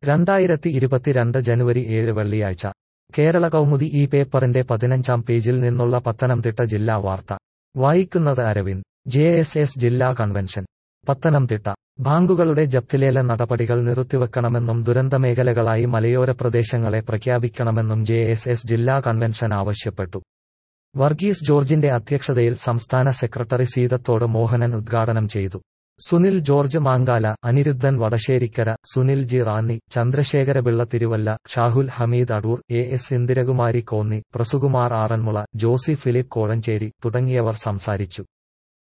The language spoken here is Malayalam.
രണ്ടായിരത്തി ഇരുപത്തിരണ്ട് ജനുവരി ഏഴ് വെള്ളിയാഴ്ച കേരള കൗമുദി ഈ പേപ്പറിന്റെ പതിനഞ്ചാം പേജിൽ നിന്നുള്ള പത്തനംതിട്ട ജില്ലാ വാർത്ത വായിക്കുന്നത് അരവിന്ദ് ജെ എസ് എസ് ജില്ലാ കൺവെൻഷൻ പത്തനംതിട്ട ബാങ്കുകളുടെ ജപ്തിലേല നടപടികൾ നിർത്തിവെക്കണമെന്നും ദുരന്തമേഖലകളായി മലയോര പ്രദേശങ്ങളെ പ്രഖ്യാപിക്കണമെന്നും ജെ എസ് എസ് ജില്ലാ കൺവെൻഷൻ ആവശ്യപ്പെട്ടു വർഗീസ് ജോർജിന്റെ അധ്യക്ഷതയിൽ സംസ്ഥാന സെക്രട്ടറി സീതത്തോട് മോഹനൻ ഉദ്ഘാടനം ചെയ്തു Sunil George Mankala Anirudhan Vadasserikkara Sunil G Ranni Chandrasekharapillai Thiruvalla Shahul Hameed Adoor A S Indirakumari Konni Prasukumar Aranmula Josy Philip Kozhencherry തുടങ്ങിയവർ സംസാരിച്ചു